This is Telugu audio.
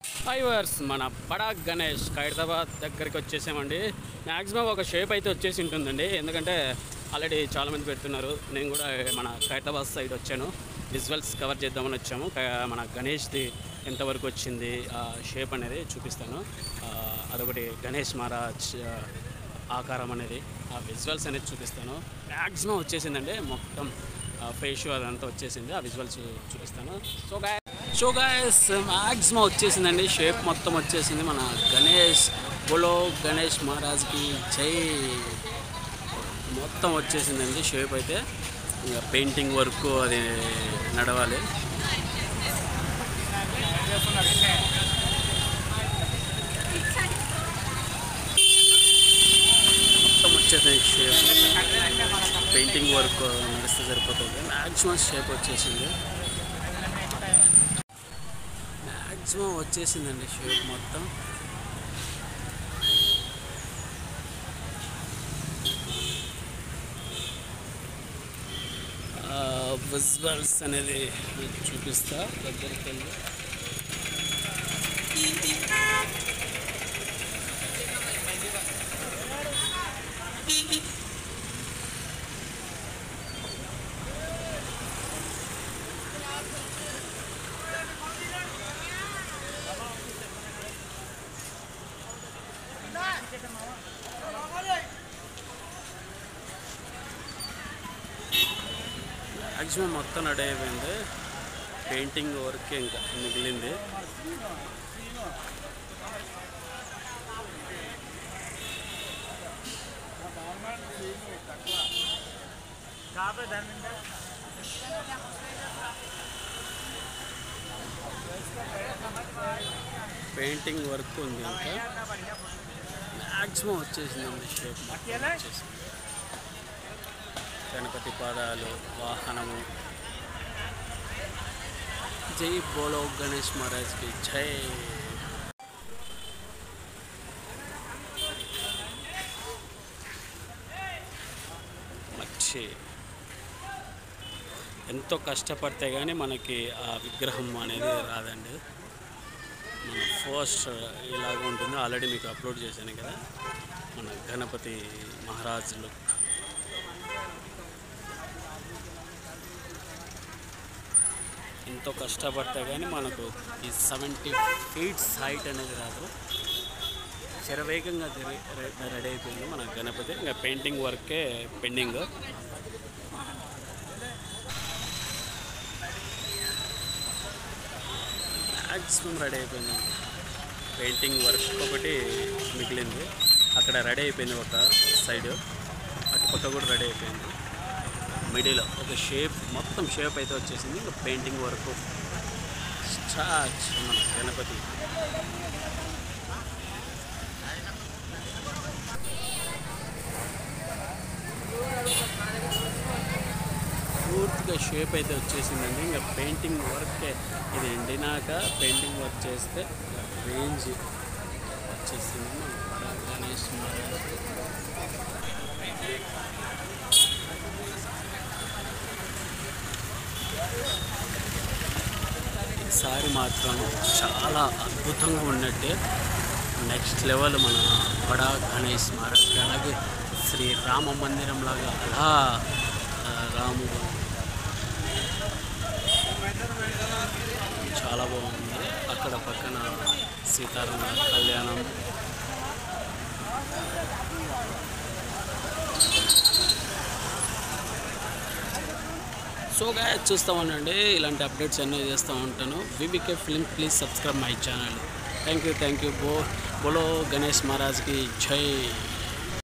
ఫైవర్స్ మన బడా గణేష్ ఖైరతాబాద్ దగ్గరికి వచ్చేసామండి మ్యాక్సిమం ఒక షేప్ అయితే వచ్చేసి ఉంటుందండి ఎందుకంటే ఆల్రెడీ చాలామంది పెడుతున్నారు నేను కూడా మన ఖైరతాబాద్ సైడ్ వచ్చాను విజువల్స్ కవర్ చేద్దామని వచ్చాము క- మన గణేష్ది ఎంతవరకు వచ్చింది ఆ షేప్ అనేది చూపిస్తాను ఆ, అదొకటి గణేష్ మహారాజ్ ఆ, ఆకారం అనేది ఆ విజువల్స్ అనేది చూపిస్తాను మ్యాక్సిమం వచ్చేసిందండి మొత్తం ఫేష్ అదంతా వచ్చేసింది ఆ విజువల్స్ చూపిస్తాను so guy so guys maximum వచ్చేసిందండి షేప్ మొత్తం వచ్చేసింది మన గణేష్ బోలో గణేష్ మహారాజ్కి జై మొత్తం వచ్చేసిందండి షేప్ అయితే ఇంకా పెయింటింగ్ వర్క్ అది నడవాలి మొత్తం వచ్చేసింది షేప్ పెయింటింగ్ వర్క్ నడిస్తే సరిపోతుంది మ్యాక్సిమం షేప్ వచ్చేసింది మ్యాక్సిమం వచ్చేసిందండి షేప్ మొత్తం విజువల్స్ అనేది మీకు చూపిస్తా దగ్గరికి వెళ్ళి మ్యాక్సిమం మొత్తం రెడీ అయిపోయింది పెయింటింగ్ వర్క్ ఇంకా మిగిలింది పెయింటింగ్ వర్క్ ఉంది ఇంకా మ్యాక్సిమం వచ్చేసిందండి షేప్ వచ్చేసింది గణపతి పాదాలు వాహనము జై బోలో గణేష్ మహారాజ్కి జై మచ్చి ఎంతో కష్టపడితే కానీ మనకి ఆ విగ్రహం అనేది రాదండి మన ఫస్ట్ ఇలాగ ఉంటుంది ఆల్రెడీ మీకు అప్లోడ్ చేశాను కదా మన గణపతి మహారాజ్ లుక్ ఎంతో కష్టపడితే కానీ మనకు ఈ సెవెంటీ ఫీట్స్ హైట్ అనేది రాదు శరవేగంగా రెడీ రెడీ అయిపోయింది మన గణపతి ఇంకా పెయింటింగ్ వర్కే పెండింగ్ మ్యాక్సిమం రెడీ అయిపోయింది పెయింటింగ్ వర్క్ ఒకటి మిగిలింది అక్కడ రెడీ అయిపోయింది ఒక సైడ్ అటుపక్క కూడా రెడీ అయిపోయింది మిడిల్ ఒక షేప్ మొత్తం షేప్ అయితే వచ్చేసింది ఇంకా పెయింటింగ్ వర్క్ స్టార్ట్ మన గణపతి పూర్తిగా షేప్ అయితే వచ్చేసిందండి ఇంకా పెయింటింగ్ వర్క్ ఇది ఎండినాక పెయింటింగ్ వర్క్ చేస్తే రేంజ్ వచ్చేసింది మన గణేష్ మహారాజ్ ఈసారి మాత్రం చాలా అద్భుతంగా ఉన్నట్టే నెక్స్ట్ లెవెల్ మన బడా గణేష్ మహారాజ్ అలాగే శ్రీ రామ మందిరం లాగా అలా ఆ, రాము చాలా బాగుంది అక్కడ పక్కన సీతారామ కళ్యాణం సో గా చూస్తూ ఉండండి ఇలాంటి అప్డేట్స్ అన్నీ చేస్తూ ఉంటాను VVK film please subscribe my channel thank you thank you బో బోలో గణేష్ మహారాజ్కి జై